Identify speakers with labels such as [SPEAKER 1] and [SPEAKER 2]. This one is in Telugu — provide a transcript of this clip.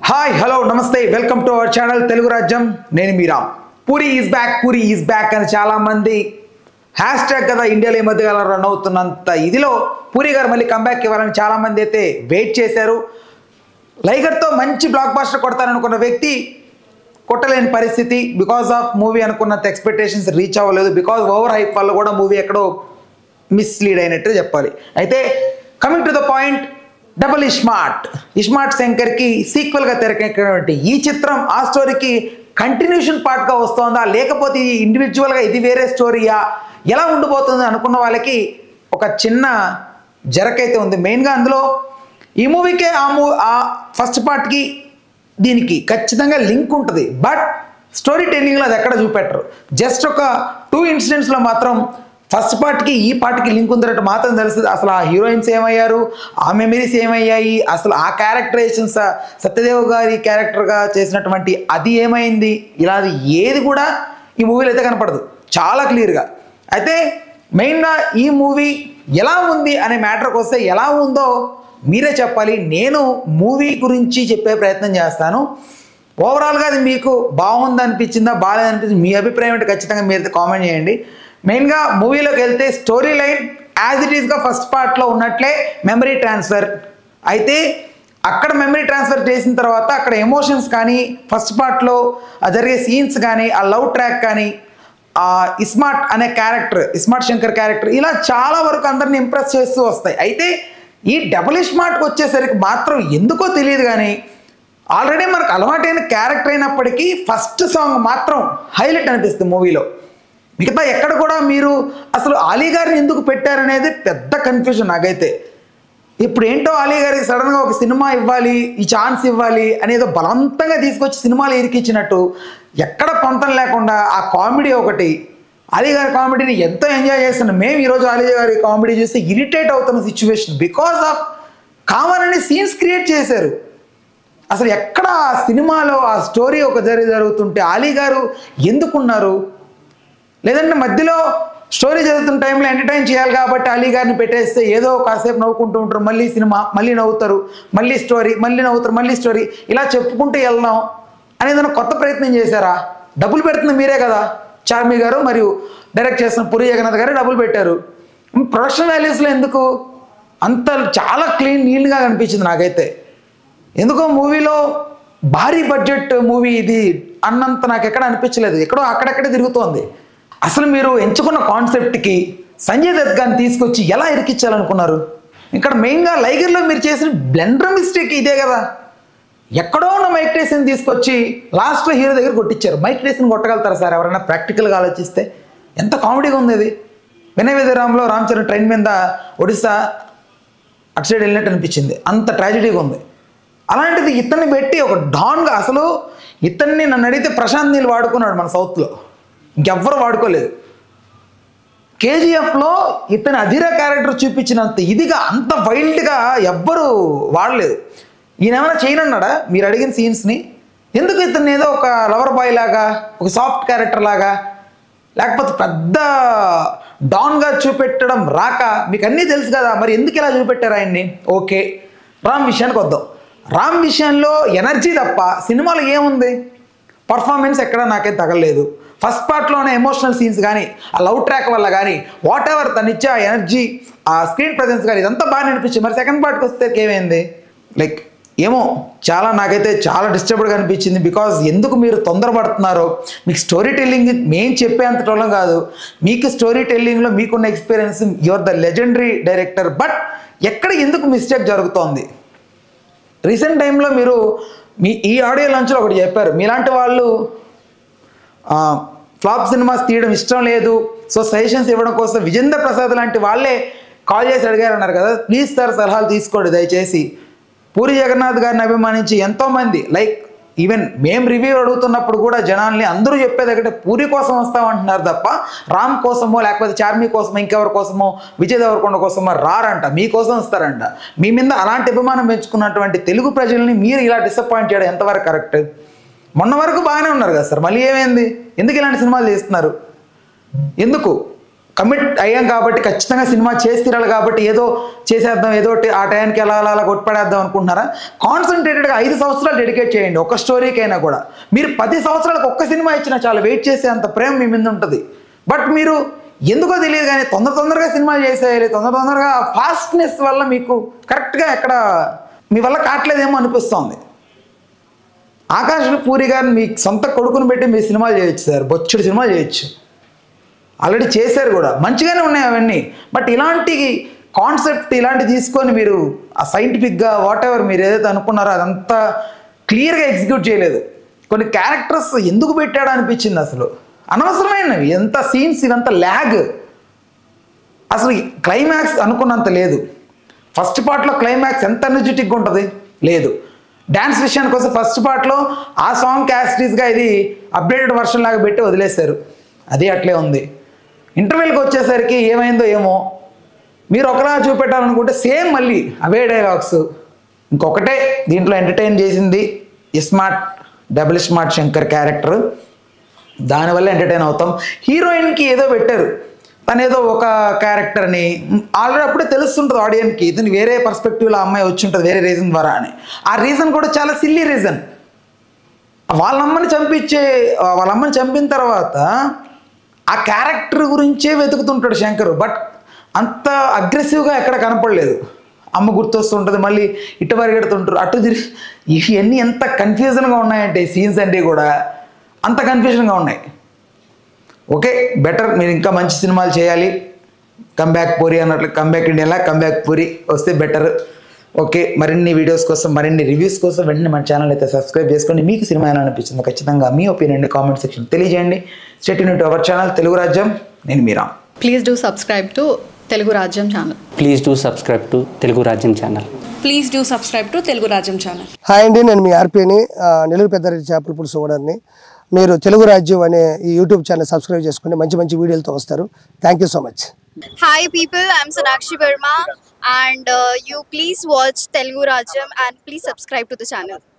[SPEAKER 1] హాయ్ హలో నమస్తే welcome to our channel Telugu Rajyam నేను Meera Puri is back Puri is back అని చాలా మంది హ్యాష్ ట్యాగ్ కదా ఇండియాలో ఈ మధ్య కాలంలో రన్ అవుతున్నంత ఇదిలో పూరి గారు మళ్ళీ కంబ్యాక్ ఇవ్వాలని చాలా మంది అయితే వెయిట్ చేశారు లైగర్తో మంచి బ్లాక్ బాస్టర్ కొడతారనుకున్న వ్యక్తి కొట్టలేని పరిస్థితి బికాస్ ఆఫ్ మూవీ అనుకున్నంత ఎక్స్పెక్టేషన్స్ రీచ్ అవ్వలేదు బికాస్ ఓవర్ హైప్ వల్ల కూడా మూవీ ఎక్కడో మిస్లీడ్ అయినట్టు చెప్పాలి అయితే coming to the point double iSmart iSmart శంకర్కి సీక్వెల్గా తెరకెక్కినటువంటి ఈ చిత్రం ఆ స్టోరీకి కంటిన్యూషన్ పార్ట్గా వస్తుందా లేకపోతే ఇది ఇండివిజువల్గా ఇది వేరే స్టోరీయా ఎలా ఉండబోతుంది అనుకున్న వాళ్ళకి ఒక చిన్న జరకైతే ఉంది మెయిన్గా అందులో ఈ మూవీకే ఆ మూ ఆ ఫస్ట్ పార్ట్కి దీనికి ఖచ్చితంగా లింక్ ఉంటుంది బట్ స్టోరీ టెల్లింగ్లో అది ఎక్కడ చూపెట్టరు జస్ట్ ఒక టూ ఇన్సిడెంట్స్లో మాత్రం ఫస్ట్ పార్ట్కి ఈ పార్ట్కి లింక్ ఉందన్నట్టు మాత్రం తెలుస్తుంది అసలు ఆ హీరోయిన్స్ ఏమయ్యారు ఆ మెమరీస్ ఏమయ్యాయి అసలు ఆ క్యారెక్టరైజేషన్స్ సత్యదేవ్ గారి క్యారెక్టర్గా చేసినటువంటి అది ఏమైంది ఇలా అది ఏది కూడా ఈ మూవీలో అయితే కనపడదు చాలా క్లియర్గా అయితే మెయిన్గా ఈ మూవీ ఎలా ఉంది అనే మ్యాటర్కి వస్తే ఎలా ఉందో మీరే చెప్పాలి నేను మూవీ గురించి చెప్పే ప్రయత్నం చేస్తాను ఓవరాల్గా అది మీకు బాగుంది అనిపించిందా బాగాలేదు అనిపించింది మీ అభిప్రాయం ఏంటి ఖచ్చితంగా మీరు కామెంట్ చేయండి మెయిన్గా మూవీలోకి వెళ్తే స్టోరీ లైన్ యాజ్ ఇట్ ఈస్గా ఫస్ట్ పార్ట్లో ఉన్నట్లే మెమరీ ట్రాన్స్ఫర్ అయితే అక్కడ మెమరీ ట్రాన్స్ఫర్ చేసిన తర్వాత అక్కడ ఎమోషన్స్ కానీ ఫస్ట్ పార్ట్లో జరిగే సీన్స్ కానీ ఆ లవ్ ట్రాక్ కానీ ఆ ఇస్మార్ట్ అనే క్యారెక్టర్ ఇస్మార్ట్ శంకర్ క్యారెక్టర్ ఇలా చాలా వరకు అందరిని ఇంప్రెస్ చేస్తూ వస్తాయి అయితే ఈ డబుల్ ఇస్మార్ట్కి వచ్చేసరికి మాత్రం ఎందుకో తెలియదు కానీ ఆల్రెడీ మనకు అలవాటైన క్యారెక్టర్ అయినప్పటికీ ఫస్ట్ సాంగ్ మాత్రం హైలైట్ అనిపిస్తుంది మూవీలో మిగతా ఎక్కడ కూడా మీరు అసలు అలీ గారిని ఎందుకు పెట్టారనేది పెద్ద కన్ఫ్యూజన్ నాకైతే ఇప్పుడు ఏంటో అలీ గారికి సడన్గా ఒక సినిమా ఇవ్వాలి ఈ ఛాన్స్ ఇవ్వాలి అనేదో బలవంతంగా తీసుకొచ్చి సినిమాలు ఇరికిచ్చినట్టు ఎక్కడ పొంతం లేకుండా ఆ కామెడీ ఒకటి అలీ గారి కామెడీని ఎంతో ఎంజాయ్ చేస్తున్నాం మేము ఈరోజు అలీ గారి కామెడీ చూస్తే ఇరిటేట్ అవుతున్న సిచ్యువేషన్ బికాస్ ఆఫ్ కావాలని సీన్స్ క్రియేట్ చేశారు అసలు ఎక్కడ ఆ సినిమాలో ఆ స్టోరీ ఒక జరి జరుగుతుంటే అలీ గారు ఎందుకున్నారు లేదంటే మధ్యలో స్టోరీ చదువుతున్న టైంలో ఎంటర్టైన్ చేయాలి కాబట్టి అలీ గారిని పెట్టేస్తే ఏదో కాసేపు నవ్వుకుంటూ ఉంటారు మళ్ళీ సినిమా మళ్ళీ నవ్వుతారు మళ్ళీ స్టోరీ మళ్ళీ నవ్వుతారు మళ్ళీ స్టోరీ ఇలా చెప్పుకుంటూ వెళ్దాం అని ఏదైనా కొత్త ప్రయత్నం చేశారా డబ్బులు పెడుతుంది మీరే కదా చార్మి గారు మరియు డైరెక్ట్ చేసిన పురి జగన్నాథ్ గారు డబ్బులు పెట్టారు ప్రొడక్షన్ వాల్యూస్లో ఎందుకు అంత చాలా క్లీన్ నీట్గా కనిపించింది నాకైతే ఎందుకో మూవీలో భారీ బడ్జెట్ మూవీ ఇది అన్నంత నాకు ఎక్కడ అనిపించలేదు ఎక్కడో అక్కడక్కడే తిరుగుతోంది అసలు మీరు ఎంచుకున్న కాన్సెప్ట్కి సంజయ్ దత్ గారిని తీసుకొచ్చి ఎలా ఇరికించాలనుకున్నారు ఇక్కడ మెయిన్గా లైగర్లో మీరు చేసిన బ్లెండర్ మిస్టేక్ ఇదే కదా ఎక్కడో ఉన్న మైక్ టేసన్ తీసుకొచ్చి లాస్ట్లో హీరో దగ్గర కొట్టించారు మైక్ టేసన్ కొట్టగలుగుతారా సార్ ఎవరైనా ప్రాక్టికల్గా ఆలోచిస్తే ఎంత కామెడీగా ఉంది ఇది వినయ విజయరామ్లో రామ్ చరణ్ ట్రైన్ మీద ఒడిస్సా అటు సైడ్ వెళ్ళినట్టు అనిపించింది అంత ట్రాజడీగా ఉంది అలాంటిది ఇతన్ని పెట్టి ఒక డాన్గా అసలు ఇతన్ని నన్ను అడిగితే ప్రశాంత్ నీళ్ళు వాడుకున్నాడు మన సౌత్లో ఇంకెవ్వరు వాడుకోలేదు కేజీఎఫ్లో ఇతని అధిర క్యారెక్టర్ చూపించినంత ఇదిగా అంత వైల్డ్గా ఎవ్వరు వాడలేదు ఈయన ఏమైనా చేయనన్నాడా మీరు అడిగిన సీన్స్ని ఎందుకు ఇతన్ని ఏదో ఒక లవర్ బాయ్ లాగా ఒక సాఫ్ట్ క్యారెక్టర్ లాగా లేకపోతే పెద్ద డాన్గా చూపెట్టడం రాక మీకు అన్నీ తెలుసు కదా మరి ఎందుకు ఇలా చూపెట్టారు ఆయన్ని ఓకే రామ్ విషయానికి వద్దాం రామ్ విషయంలో ఎనర్జీ తప్ప సినిమాలో ఏముంది పర్ఫార్మెన్స్ ఎక్కడ నాకే తగలలేదు ఫస్ట్ పార్ట్లోనే ఎమోషనల్ సీన్స్ కానీ ఆ లవ్ ట్రాక్ వల్ల కానీ వాట్ ఎవర్ తను ఇచ్చే ఆ ఎనర్జీ ఆ స్క్రీన్ ప్రజెన్స్ కానీ ఇదంతా బాగా అనిపించింది మరి సెకండ్ పార్ట్కి వస్తే ఏమైంది లైక్ ఏమో చాలా నాకైతే చాలా డిస్టర్బ్డ్గా అనిపించింది బికాజ్ ఎందుకు మీరు తొందరపడుతున్నారో మీకు స్టోరీ టెల్లింగ్ మేము చెప్పేంత టోలం కాదు మీకు స్టోరీ టెల్లింగ్లో మీకున్న experience your the legendary director but ఎక్కడ ఎందుకు మిస్టేక్ జరుగుతోంది రీసెంట్ టైంలో మీరు మీ ఈ ఆడియో లాంచ్లో ఒకటి చెప్పారు మీలాంటి వాళ్ళు ఫ్లాప్ సినిమాస్ తీయడం ఇష్టం లేదు సో సజెషన్స్ ఇవ్వడం కోసం విజేంద్ర ప్రసాద్ లాంటి వాళ్ళే కాల్ చేసి అడిగారు అన్నారు కదా ప్లీజ్ సార్ సలహాలు తీసుకోండి దయచేసి పూరి జగన్నాథ్ గారిని అభిమానించి ఎంతోమంది లైక్ ఈవెన్ మేము రివ్యూ అడుగుతున్నప్పుడు కూడా జనాల్ని అందరూ చెప్పేది ఒకటే పూరి కోసం వస్తామంటున్నారు తప్ప రామ్ కోసమో లేకపోతే చార్మి కోసమో ఇంకెవరి కోసమో విజయ్ దేవరకొండ కోసమో రారంట మీకోసం వస్తారంట మీ మీద అలాంటి అభిమానం పెంచుకున్నటువంటి తెలుగు ప్రజల్ని మీరు ఇలా డిసప్పాయింట్ చేయడం ఎంతవరకు కరెక్ట్ మొన్న వరకు బాగానే ఉన్నారు కదా సార్ మళ్ళీ ఏమైంది ఎందుకు ఇలాంటి సినిమాలు తీస్తున్నారు ఎందుకు కమిట్ అయ్యాం కాబట్టి ఖచ్చితంగా సినిమా చేసి తీరాలి కాబట్టి ఏదో చేసేద్దాం ఏదో ఒకటి ఆ టైంకి ఎలా అలా అలా కొట్టుపడేద్దాం అనుకుంటున్నారా కాన్సన్ట్రేటెడ్గా ఐదు సంవత్సరాలు డెడికేట్ చేయండి ఒక స్టోరీకైనా కూడా మీరు పది సంవత్సరాలకు ఒక్క సినిమా ఇచ్చినా చాలా వెయిట్ చేసే అంత ప్రేమ మీ మీద ఉంటుంది బట్ మీరు ఎందుకో తెలియదు కానీ తొందర తొందరగా సినిమా చేసేయాలి తొందర తొందరగా ఫాస్ట్నెస్ వల్ల మీకు కరెక్ట్గా ఎక్కడ మీ వల్ల కావట్లేదేమో అనిపిస్తోంది ఆకాష్ పూరి గారిని మీ సొంత కొడుకుని పెట్టి మీ సినిమాలు చేయొచ్చు సార్ బొచ్చుడు సినిమాలు చేయొచ్చు ఆల్రెడీ చేశారు కూడా మంచిగానే ఉన్నాయి అవన్నీ బట్ ఇలాంటి కాన్సెప్ట్ ఇలాంటి తీసుకొని మీరు ఆ సైంటిఫిక్గా వాట్ ఎవర్ మీరు ఏదైతే అనుకున్నారో అదంతా క్లియర్గా ఎగ్జిక్యూట్ చేయలేదు కొన్ని క్యారెక్టర్స్ ఎందుకు పెట్టాడు అనిపించింది అసలు అనవసరమైనవి ఎంత సీన్స్ ఇదంతా ల్యాగ్ అసలు క్లైమాక్స్ అనుకున్నంత లేదు ఫస్ట్ పార్ట్లో క్లైమాక్స్ ఎంత ఎనర్జెటిక్గా ఉంటుంది లేదు డ్యాన్స్ విషయానికి వస్తే ఫస్ట్ పార్ట్లో ఆ సాంగ్ క్యాస్టీస్గా ఇది అప్డేటెడ్ వర్షన్ లాగా పెట్టి వదిలేశారు అది అట్లే ఉంది ఇంటర్వెల్కి వచ్చేసరికి ఏమైందో ఏమో మీరు ఒకలా చూపెట్టాలనుకుంటే సేమ్ మళ్ళీ అవే డైలాగ్స్ ఇంకొకటే దీంట్లో ఎంటర్టైన్ చేసింది smart double smart Shankar character దానివల్ల ఎంటర్టైన్ అవుతాం హీరోయిన్కి ఏదో పెట్టారు తను ఏదో ఒక క్యారెక్టర్ని ఆల్రెడీ అప్పుడే తెలుస్తుంటుంది ఆడియన్కి ఇతను వేరే పర్స్పెక్టివ్లో అమ్మాయి వచ్చి ఉంటుంది వేరే రీజన్ ద్వారా అని ఆ రీజన్ కూడా చాలా సిల్లీ రీజన్ వాళ్ళ అమ్మని చంపించే వాళ్ళ అమ్మని చంపిన తర్వాత ఆ క్యారెక్టర్ గురించే వెతుకుతుంటాడు శంకర్ బట్ అంత అగ్రెసివ్గా ఎక్కడ కనపడలేదు అమ్మ గుర్తొస్తుంటుంది మళ్ళీ ఇటు పరిగెడుతుంటారు అటు తిరిగి ఇవన్నీ ఎంత కన్ఫ్యూజన్గా ఉన్నాయంటే సీన్స్ అంటే కూడా అంత కన్ఫ్యూజన్గా ఉన్నాయి ఓకే బెటర్ మీరు ఇంకా మంచి సినిమాలు చేయాలి కమ్బ్యాక్ పూరి అన్నట్లు కమ్బ్యాక్ ఇండియాలా కమ్బ్యాక్ పూరి వస్తే బెటర్ ఓకే మరిన్ని వీడియోస్ కోసం మరిన్ని రివ్యూస్ కోసం వెంటనే మన ఛానల్ అయితే సబ్స్క్రైబ్ చేసుకోండి మీకు సినిమా ఎలా అనిపించిందో ఖచ్చితంగా మీ ఒపీనియన్ కామెంట్ సెక్షన్ తెలియజేయండి state unit our channel Telugu Rajyam నేను Meera
[SPEAKER 2] please do subscribe to Telugu Rajyam channel
[SPEAKER 3] please do subscribe to Telugu Rajyam channel
[SPEAKER 4] please do subscribe to Telugu Rajyam channel
[SPEAKER 5] hi అండి నేను మీ ఆర్పీని ఆ, నెల్లూరు పెద్దారెడ్డి చేపల పులుసు ఓనర్ని మీరు తెలుగు రాజ్యం అనే ఈ యూట్యూబ్ ఛానల్ సబ్స్క్రైబ్ చేసుకుని మంచి మంచి వీడియోలతో వస్తారు thank you so much
[SPEAKER 6] Hi people, I'm Sonakshi Verma and uh, you please watch Telugu Rajam and please subscribe to the channel.